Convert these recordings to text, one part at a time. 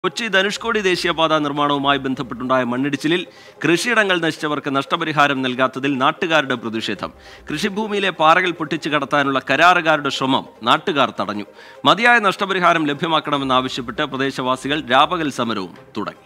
കൊച്ചി ധനുഷ്കോടി ദേശീയപാത നിർമ്മാണവുമായി ബന്ധപ്പെട്ടുണ്ടായ മണ്ണിടിച്ചിലിൽ കൃഷിയിടങ്ങൾ നശിച്ചവർക്ക് നഷ്ടപരിഹാരം നൽകാത്തതിൽ നാട്ടുകാരുടെ പ്രതിഷേധം കൃഷിഭൂമിയിലെ പാറകൾ പൊട്ടിച്ചു കടത്താനുള്ള കരാറുകാരുടെ ശ്രമം നാട്ടുകാർ തടഞ്ഞു മതിയായ നഷ്ടപരിഹാരം ലഭ്യമാക്കണമെന്നാവശ്യപ്പെട്ട് പ്രദേശവാസികൾ രാപകൽ സമരവും തുടങ്ങി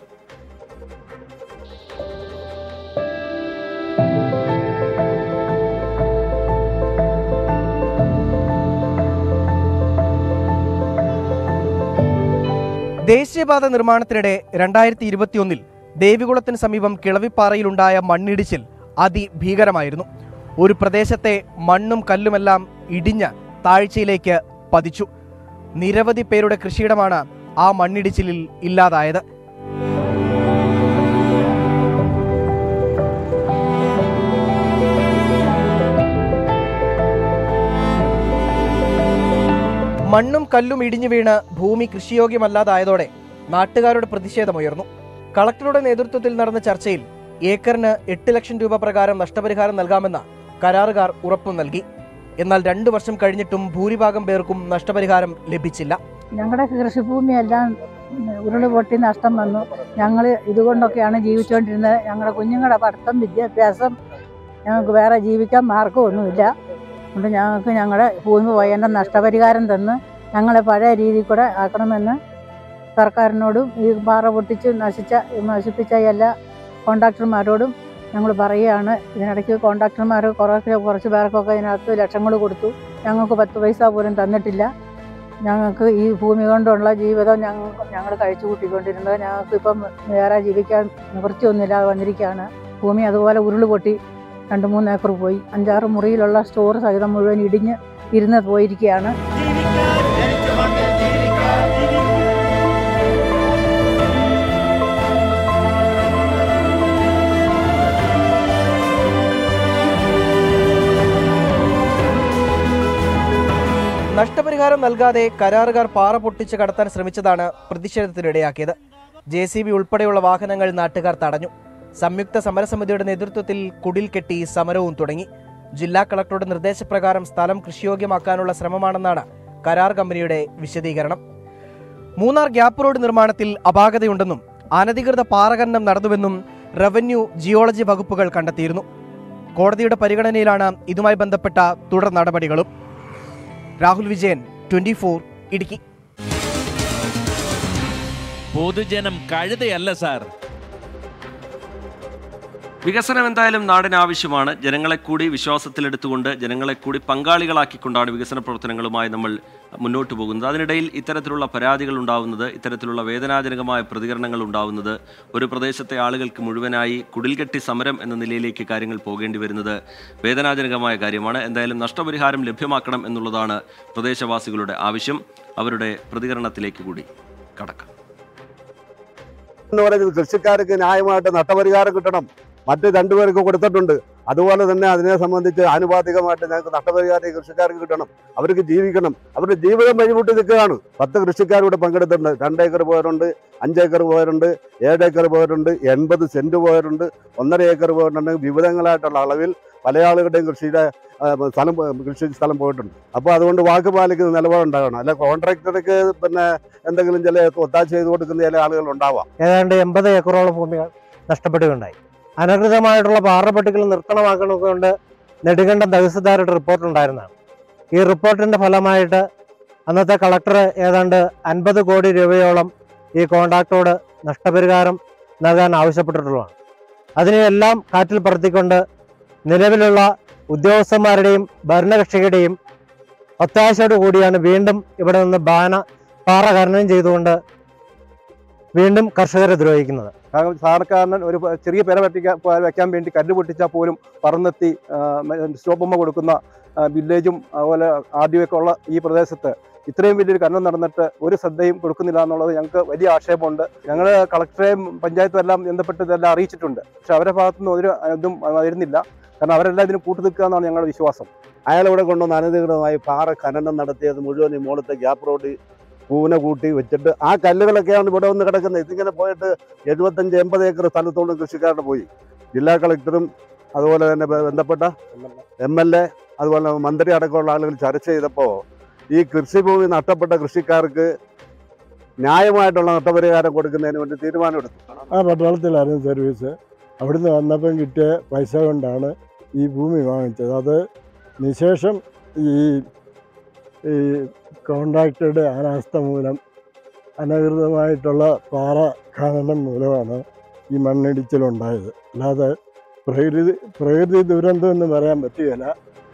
ദേശീയപാത നിർമ്മാണത്തിനിടെ രണ്ടായിരത്തി ഇരുപത്തിയൊന്നിൽ ദേവികുളത്തിന് സമീപം കിളവിപ്പാറയിലുണ്ടായ മണ്ണിടിച്ചിൽ അതിഭീകരമായിരുന്നു ഒരു പ്രദേശത്തെ മണ്ണും കല്ലുമെല്ലാം ഇടിഞ്ഞ് താഴ്ചയിലേക്ക് പതിച്ചു നിരവധി പേരുടെ കൃഷിയിടമാണ് ആ മണ്ണിടിച്ചിലിൽ ഇല്ലാതായത് മണ്ണും കല്ലും ഇടിഞ്ഞു വീണ് ഭൂമി കൃഷിയോഗ്യമല്ലാതായതോടെ നാട്ടുകാരുടെ പ്രതിഷേധമുയർന്നു കളക്ടറുടെ നേതൃത്വത്തിൽ നടന്ന ചർച്ചയിൽ ഏക്കറിന് എട്ട് ലക്ഷം രൂപ പ്രകാരം നഷ്ടപരിഹാരം നൽകാമെന്ന് കരാറുകാർ ഉറപ്പു നൽകി എന്നാൽ രണ്ടു വർഷം കഴിഞ്ഞിട്ടും ഭൂരിഭാഗം പേർക്കും നഷ്ടപരിഹാരം ലഭിച്ചില്ല ഞങ്ങളുടെ കൃഷിഭൂമിയെല്ലാം ഉരുള് പൊട്ടി നഷ്ടം വന്നു ഞങ്ങൾ ഇതുകൊണ്ടൊക്കെയാണ് ജീവിച്ചുകൊണ്ടിരുന്നത് ഞങ്ങളുടെ കുഞ്ഞുങ്ങളുടെ പഠിത്തം വിദ്യാഭ്യാസം ഞങ്ങൾക്ക് വേറെ ജീവിക്കാൻ മാർഗമൊന്നുമില്ല അതുകൊണ്ട് ഞങ്ങൾക്ക് ഞങ്ങളുടെ ഭൂമി പോയതിൻ്റെ നഷ്ടപരിഹാരം തന്ന് ഞങ്ങളെ പഴയ രീതിയിൽ കൂടെ ആക്കണമെന്ന് സർക്കാരിനോടും ഈ പാറ പൊട്ടിച്ച് നശിച്ച നശിപ്പിച്ച എല്ലാ കോൺട്രാക്ടർമാരോടും ഞങ്ങൾ പറയുകയാണ് ഇതിനിടയ്ക്ക് കോൺട്രാക്ടർമാർ കുറേ കുറച്ച് പേർക്കൊക്കെ ഇതിനകത്ത് ലക്ഷങ്ങൾ കൊടുത്തു ഞങ്ങൾക്ക് പത്ത് പൈസ പോലും തന്നിട്ടില്ല ഞങ്ങൾക്ക് ഈ ഭൂമി കൊണ്ടുള്ള ജീവിതം ഞങ്ങൾ ഞങ്ങൾ കഴിച്ചു കൂട്ടിക്കൊണ്ടിരുന്നത് ഞങ്ങൾക്ക് ഇപ്പം വേറെ ജീവിക്കാൻ നിവൃത്തിയൊന്നുമില്ലാതെ വന്നിരിക്കുകയാണ് ഭൂമി അതുപോലെ ഉരുള് പൊട്ടി രണ്ട് മൂന്ന് ഏക്കർ പോയി അഞ്ചാറ് മുറിയിലുള്ള സ്റ്റോർ സഹിതം മുഴുവൻ ഇടിഞ്ഞ് ഇരുന്ന് പോയിരിക്കുകയാണ് നഷ്ടപരിഹാരം നൽകാതെ കരാറുകാർ പാറ പൊട്ടിച്ച് കടത്താൻ ശ്രമിച്ചതാണ് പ്രതിഷേധത്തിനിടയാക്കിയത് ജെ സി ബി ഉൾപ്പെടെയുള്ള വാഹനങ്ങൾ നാട്ടുകാർ തടഞ്ഞു സംയുക്ത സമരസമിതിയുടെ നേതൃത്വത്തിൽ കുടിൽ കെട്ടി സമരവും തുടങ്ങി ജില്ലാ കളക്ടറുടെ നിർദ്ദേശപ്രകാരം സ്ഥലം കൃഷിയോഗ്യമാക്കാനുള്ള ശ്രമമാണെന്നാണ് കരാർ കമ്പനിയുടെ വിശദീകരണം മൂന്നാർ ഗ്യാപ്പ് റോഡ് നിർമ്മാണത്തിൽ അപാകതയുണ്ടെന്നും അനധികൃത പാറഖനനം നടന്നുവെന്നും റവന്യൂ ജിയോളജി വകുപ്പുകൾ കണ്ടെത്തിയിരുന്നു കോടതിയുടെ പരിഗണനയിലാണ് ഇതുമായി ബന്ധപ്പെട്ട തുടർ നടപടികളും രാഹുൽ വിജയൻ ട്വന്റി ഫോർ ഇടുക്കി പൊതുജനം കഴുതയല്ല സാർ വികസനം എന്തായാലും നാടിന് ആവശ്യമാണ് ജനങ്ങളെ കൂടി വിശ്വാസത്തിലെടുത്തുകൊണ്ട് ജനങ്ങളെ കൂടി പങ്കാളികളാക്കിക്കൊണ്ടാണ് വികസന പ്രവർത്തനങ്ങളുമായി നമ്മൾ മുന്നോട്ട് പോകുന്നത് അതിനിടയിൽ ഇത്തരത്തിലുള്ള പരാതികൾ ഉണ്ടാവുന്നത് ഇത്തരത്തിലുള്ള വേദനാജനകമായ പ്രതികരണങ്ങൾ ഉണ്ടാവുന്നത് ഒരു പ്രദേശത്തെ ആളുകൾക്ക് മുഴുവനായി കുടിൽകെട്ടി സമരം എന്ന നിലയിലേക്ക് കാര്യങ്ങൾ പോകേണ്ടി വരുന്നത് വേദനാജനകമായ കാര്യമാണ് എന്തായാലും നഷ്ടപരിഹാരം ലഭ്യമാക്കണം എന്നുള്ളതാണ് പ്രദേശവാസികളുടെ ആവശ്യം അവരുടെ പ്രതികരണത്തിലേക്ക് കൂടി കടക്കാം എന്ന് പറയുന്നത് കൃഷിക്കാർക്ക് ന്യായമായിട്ട് നഷ്ടപരിഹാരം കിട്ടണം മറ്റ് രണ്ടുപേർക്ക് കൊടുത്തിട്ടുണ്ട് അതുപോലെ തന്നെ അതിനെ സംബന്ധിച്ച് ആനുപാതികമായിട്ട് ഞങ്ങൾക്ക് നഷ്ടപരിഹാരം ഈ കൃഷിക്കാർക്ക് കിട്ടണം അവർക്ക് ജീവിക്കണം അവരുടെ ജീവിതം വഴിമുട്ടി നിൽക്കുകയാണ് പത്ത് കൃഷിക്കാർ ഇവിടെ പങ്കെടുത്തിട്ടുണ്ട് രണ്ടേക്കർ പോയവരുണ്ട് അഞ്ചേക്കർ പോയവരുണ്ട് ഏഴേക്കർ പോയവരുണ്ട് എൺപത് സെന്റ് പോയവരുണ്ട് ഒന്നര ഏക്കർ പോയിട്ടുണ്ട് വിവിധങ്ങളായിട്ടുള്ള അളവിൽ പല ആളുകളുടെയും കൃഷിയുടെ ആ, സ്ഥലം പോ- കൃഷി സ്ഥലം പോയിട്ടുണ്ട് അപ്പോൾ അതുകൊണ്ട് വാക്ക് പാലിക്കുന്ന നിലപാടുണ്ടാകണം അല്ല കോൺട്രാക്ടർക്ക് പിന്നെ എന്തെങ്കിലും ചില ഒത്താശ ചെയ്ത് കൊടുക്കുന്ന ചില ആളുകൾ ഉണ്ടാവാം ഏതാണ്ട് എൺപത് ഏക്കറോളം ഭൂമി നഷ്ടപ്പെടുകയുണ്ടായി അനധികൃതമായിട്ടുള്ള പാറപ്പെട്ടികൾ നിർത്തണമാക്കണക്കൊണ്ട് നെടുങ്കണ്ടം തഹസിൽദാരുടെ റിപ്പോർട്ട് ഉണ്ടായിരുന്നതാണ് ഈ റിപ്പോർട്ടിന്റെ ഫലമായിട്ട് അന്നത്തെ കളക്ടർ ഏതാണ്ട് അൻപത് കോടി രൂപയോളം ഈ കോൺട്രാക്ടറോട് നഷ്ടപരിഹാരം നൽകാൻ ആവശ്യപ്പെട്ടിട്ടുള്ളതാണ് അതിനെയെല്ലാം കാറ്റിൽ പറത്തിക്കൊണ്ട് നിലവിലുള്ള ഉദ്യോഗസ്ഥന്മാരുടെയും ഭരണകക്ഷിയുടെയും ഒത്താശയോട് കൂടിയാണ് വീണ്ടും ഇവിടെ നിന്ന് ബാന പാറ ഖനനം ചെയ്തുകൊണ്ട് വീണ്ടും കർഷകരെ ദ്രോഹിക്കുന്നത് കാരണം സാധാരണക്കാരന് ഒരു ചെറിയ പെര വെട്ടിക്കാൻ വെക്കാൻ വേണ്ടി കല്ല് പൊട്ടിച്ചാൽ പോലും പറന്നെത്തി സ്റ്റോപ്പുമ്മ കൊടുക്കുന്ന ആ, വില്ലേജും അതുപോലെ ആർ ഡി ഒക്കെ ഉള്ള ഈ പ്രദേശത്ത് ഇത്രയും വലിയൊരു കന്നം നടന്നിട്ട് ഒരു ശ്രദ്ധയും കൊടുക്കുന്നില്ല എന്നുള്ളത് ഞങ്ങൾക്ക് വലിയ ആക്ഷേപമുണ്ട് ഞങ്ങൾ കളക്ടറെയും പഞ്ചായത്തും എല്ലാം ബന്ധപ്പെട്ട് ഇതെല്ലാം അറിയിച്ചിട്ടുണ്ട് പക്ഷെ അവരുടെ ഭാഗത്തുനിന്ന് ഒരു ഇതും വരുന്നില്ല കാരണം അവരെല്ലാം ഇതിന് കൂട്ടു നിൽക്കുക എന്നാണ് ഞങ്ങളുടെ വിശ്വാസം അയാൾ ഇവിടെ കൊണ്ടുവന്ന് അനധികൃതമായി പാറ ഖനനം നടത്തിയത് മുഴുവൻ ഈ മുകളത്തെ ഗ്യാപ്പ് റോഡ് പൂന കൂട്ടി വെച്ചിട്ട് ആ കല്ലുകളൊക്കെയാണ് ഇവിടെ വന്ന് കിടക്കുന്നത് ഇതിങ്ങനെ പോയിട്ട് എഴുപത്തഞ്ച് എൺപത് ഏക്കർ സ്ഥലത്തോളം കൃഷിക്കാരുടെ പോയി ജില്ലാ കളക്ടറും അതുപോലെ തന്നെ ബ- ബന്ധപ്പെട്ട എം എൽ എ അതുപോലെ മന്ത്രി അടക്കമുള്ള ആളുകൾ ചർച്ച ചെയ്തപ്പോൾ ഈ കൃഷിഭൂമി നഷ്ടപ്പെട്ട കൃഷിക്കാർക്ക് ന്യായമായിട്ടുള്ള നഷ്ടപരിഹാരം കൊടുക്കുന്നതിന് വേണ്ടി തീരുമാനമെടുത്തു ആ പട്ടാളത്തിലായിരുന്നു സർവീസ് അവിടുന്ന് വന്നപ്പം കിട്ടിയ പൈസ കൊണ്ടാണ് ഈ ഭൂമി വാങ്ങിച്ചത് അത് നിശേഷം ഈ ഈ കോൺട്രാക്ടറുടെ അനാസ്ഥ മൂലം അനധികൃതമായിട്ടുള്ള പാറ ഖനനം മൂലമാണ് ഈ മണ്ണിടിച്ചിലുണ്ടായത് അല്ലാതെ പ്രകൃതി പ്രകൃതി ദുരന്തം എന്ന് പറയാൻ പറ്റുകയില്ല